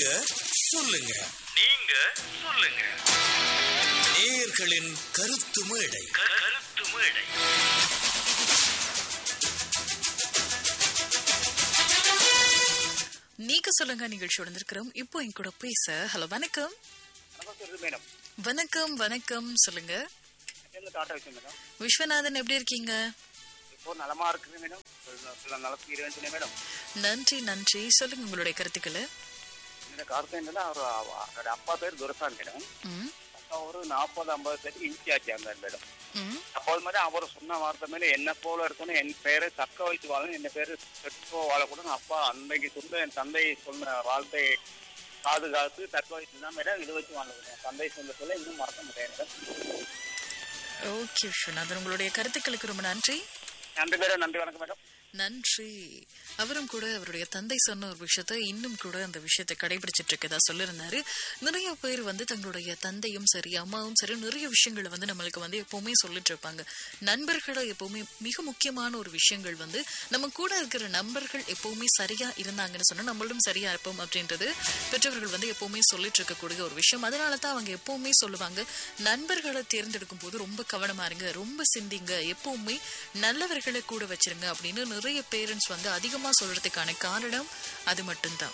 சொல்லுங்க நீங்க சொல்லுங்க நேயர்களின் கருத்து மேடை க- கருத்து மேடை நீங்க சொல்லுங்க நிகழ்ச்சியோட இருக்கிறோம் இப்போ என் கூட பேச ஹலோ வணக்கம் நமஸ்தே மேடம் வணக்கம் வணக்கம் சொல்லுங்க எங்க டாட்டா விஷயம் மேடம் விஸ்வநாதன் எப்படி இருக்கீங்க இப்போ நலமா இருக்குது மேடம் சில நலத்து இருந்துச்சு மேடம் நன்றி நன்றி சொல்லுங்க உங்களுடைய கருத்துக்களை இந்த கருத்து என்னன்னா அவர் அவரோட அப்பா பேர் துரசான் மேடம் ம், அப்பா ஒரு நாற்பது ஐம்பது பேருக்கு இன்சார்ஜ் இருந்தார் மேடம் ம், அப்போது மாதிரி அவர் சொன்ன வார்த்தை மேலே என்ன போல இருக்கணும் என் பேரை தக்க வைத்து வாழணும் என் பேரு பெற்றோ வாழக்கூடாது அப்பா அன்னைக்கு சொன்ன என் தந்தை சொன்ன வார்த்தை பாதுகாத்து தக்க வைத்து தான் மேடம் இது வச்சு வாழணும் என் தந்தை சொன்ன சொல்ல இன்னும் மறக்க முடியாது மேடம் ஓகே விஸ்வநாதன் உங்களுடைய கருத்துக்களுக்கு ரொம்ப நன்றி நன்றி மேடம் நன்றி வணக்கம் மேடம் நன்றி அவரும் கூட அவருடைய தந்தை சொன்ன ஒரு விஷயத்த இன்னும் கூட அந்த விஷயத்தை கடைபிடிச்சிட்டு இருக்கதா சொல்லியிருந்தாரு நிறைய பேர் வந்து தங்களுடைய தந்தையும் சரி அம்மாவும் சரி நிறைய விஷயங்களை வந்து நம்மளுக்கு வந்து எப்பவுமே சொல்லிட்டு இருப்பாங்க நண்பர்களை எப்பவுமே மிக முக்கியமான ஒரு விஷயங்கள் வந்து நம்ம கூட இருக்கிற நண்பர்கள் எப்பவுமே சரியா இருந்தாங்கன்னு சொன்னா நம்மளும் சரியா இருப்போம் அப்படின்றது பெற்றவர்கள் வந்து எப்பவுமே சொல்லிட்டு இருக்கக்கூடிய ஒரு விஷயம் அதனால தான் அவங்க எப்பவுமே சொல்லுவாங்க நண்பர்களை தேர்ந்தெடுக்கும் போது ரொம்ப கவனமா இருங்க ரொம்ப சிந்திங்க எப்பவுமே நல்லவர்களை கூட வச்சிருங்க அப்படின்னு நிறைய பேரண்ட்ஸ் வந்து அதிகமா சொல்றதுக்கான காரணம் அது மட்டும்தான்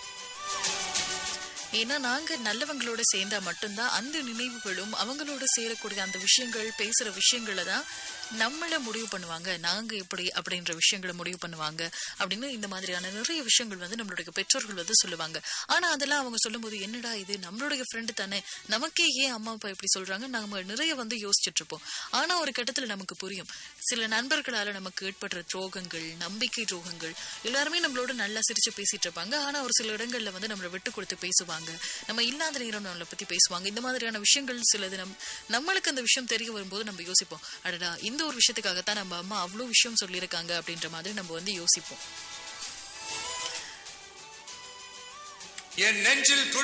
ஏன்னா நாங்க நல்லவங்களோட சேர்ந்தா மட்டும்தான் அந்த நினைவுகளும் அவங்களோட சேரக்கூடிய அந்த விஷயங்கள் பேசுற விஷயங்களை தான் நம்மள முடிவு பண்ணுவாங்க நாங்க எப்படி அப்படின்ற விஷயங்களை முடிவு பண்ணுவாங்க அப்படின்னு இந்த மாதிரியான நிறைய விஷயங்கள் வந்து நம்மளுடைய பெற்றோர்கள் வந்து சொல்லுவாங்க ஆனா அதெல்லாம் அவங்க சொல்லும்போது என்னடா இது நம்மளுடைய ஃப்ரெண்டு தானே நமக்கே ஏன் அம்மா அப்பா இப்படி சொல்றாங்க நாம நிறைய வந்து யோசிச்சுட்டு இருப்போம் ஆனா ஒரு கட்டத்துல நமக்கு புரியும் சில நண்பர்களால நமக்கு ஏற்படுற துரோகங்கள் நம்பிக்கை துரோகங்கள் எல்லாருமே நம்மளோட நல்லா சிரிச்சு பேசிட்டு இருப்பாங்க ஆனா ஒரு சில இடங்கள்ல வந்து நம்மளை விட்டு கொடுத்து பேசுவாங்க நம்ம இல்லாத நேரம் நம்மளை பத்தி பேசுவாங்க இந்த மாதிரியான விஷயங்கள் சிலது நம் நம்மளுக்கு அந்த விஷயம் தெரிய வரும்போது நம்ம யோசிப்போம் அடடா இந்த ஒரு விஷயத்துக்காகத்தான் நம்ம அம்மா அவ்வளவு விஷயம் சொல்லியிருக்காங்க அப்படின்ற மாதிரி நம்ம வந்து யோசிப்போம் என் நெஞ்சில் துடி